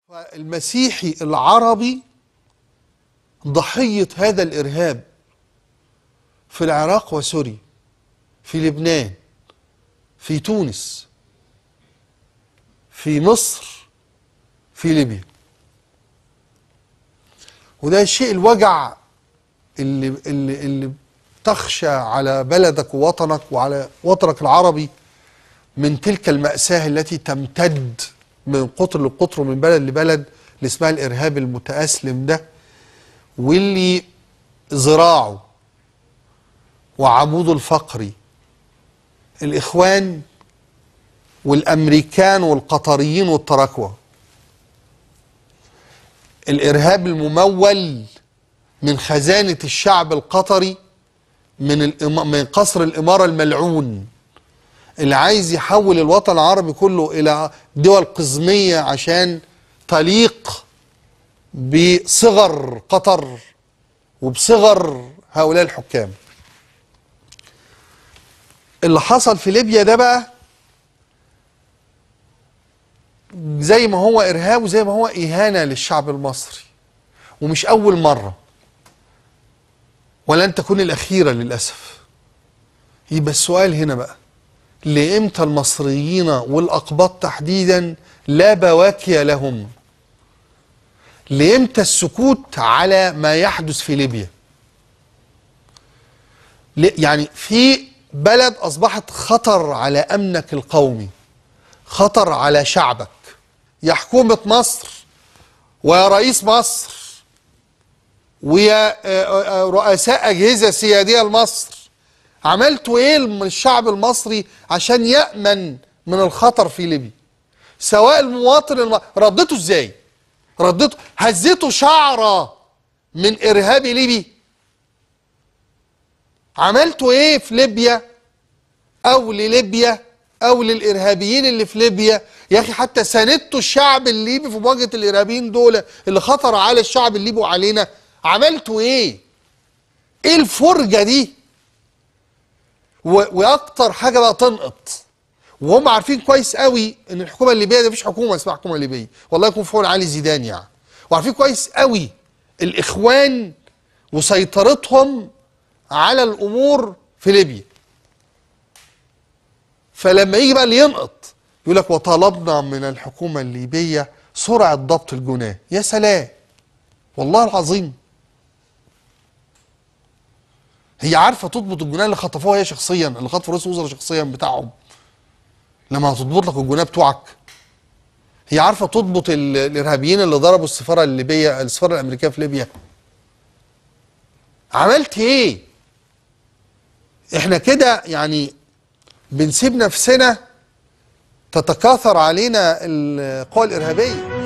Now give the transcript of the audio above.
المسيحي العربي ضحية هذا الإرهاب في العراق وسوريا في لبنان في تونس في مصر في ليبيا وده الشيء الوجع اللي اللي اللي تخشى على بلدك ووطنك وعلى وطنك العربي من تلك المأساة التي تمتد من قطر لقطر ومن بلد لبلد اللي اسمها الإرهاب المتأسلم ده واللي ذراعه وعموده الفقري الإخوان والأمريكان والقطريين والتراكوة الإرهاب الممول من خزانة الشعب القطري من الإما- من قصر الإمارة الملعون اللي عايز يحول الوطن العربي كله إلى دول قزمية عشان تليق بصغر قطر وبصغر هؤلاء الحكام اللي حصل في ليبيا ده بقى زي ما هو إرهاب وزي ما هو إهانة للشعب المصري ومش أول مرة ولن تكون الأخيرة للأسف يبقى السؤال هنا بقى لإمتى المصريين والأقباط تحديدا لا بواكي لهم لإمتى السكوت على ما يحدث في ليبيا ل- يعني في بلد أصبحت خطر على أمنك القومي خطر على شعبك يا حكومة مصر ويا رئيس مصر ويا آه، آه، رؤساء أجهزة سيادية لمصر عملتوا ايه من الشعب المصري عشان يأمن من الخطر في ليبيا سواء المواطن الم... ردته ازاي ردته هزيته شعرة من إرهاب ليبي عملتوا ايه في ليبيا او لليبيا او للارهابيين اللي في ليبيا يا اخي حتى ساندتوا الشعب الليبي في مواجهه الارهابيين دول اللي خطر على الشعب الليبي وعلينا عملتوا ايه ايه الفرجه دي و- واكتر حاجه بقى تنقط وهم عارفين كويس قوي ان الحكومه الليبيه دي مفيش حكومه اسمها حكومه ليبيه والله يكون في عون علي زيدان يعني وعارفين كويس قوي الاخوان وسيطرتهم على الامور في ليبيا فلما يجي بقى اللي ينقط يقول لك وطلبنا من الحكومه الليبيه سرعه ضبط الجناه يا سلام والله العظيم هي عارفه تضبط الجناه اللي خطفوها هي شخصيا اللي خطفوا رئيس الوزراء شخصيا بتاعهم لما هتضبط لك الجناه بتوعك هي عارفه تضبط ال- الارهابيين اللي ضربوا السفاره الليبيه السفاره الامريكيه في ليبيا عملت ايه احنا كده يعني بنسيب نفسنا تتكاثر علينا القوى الارهابيه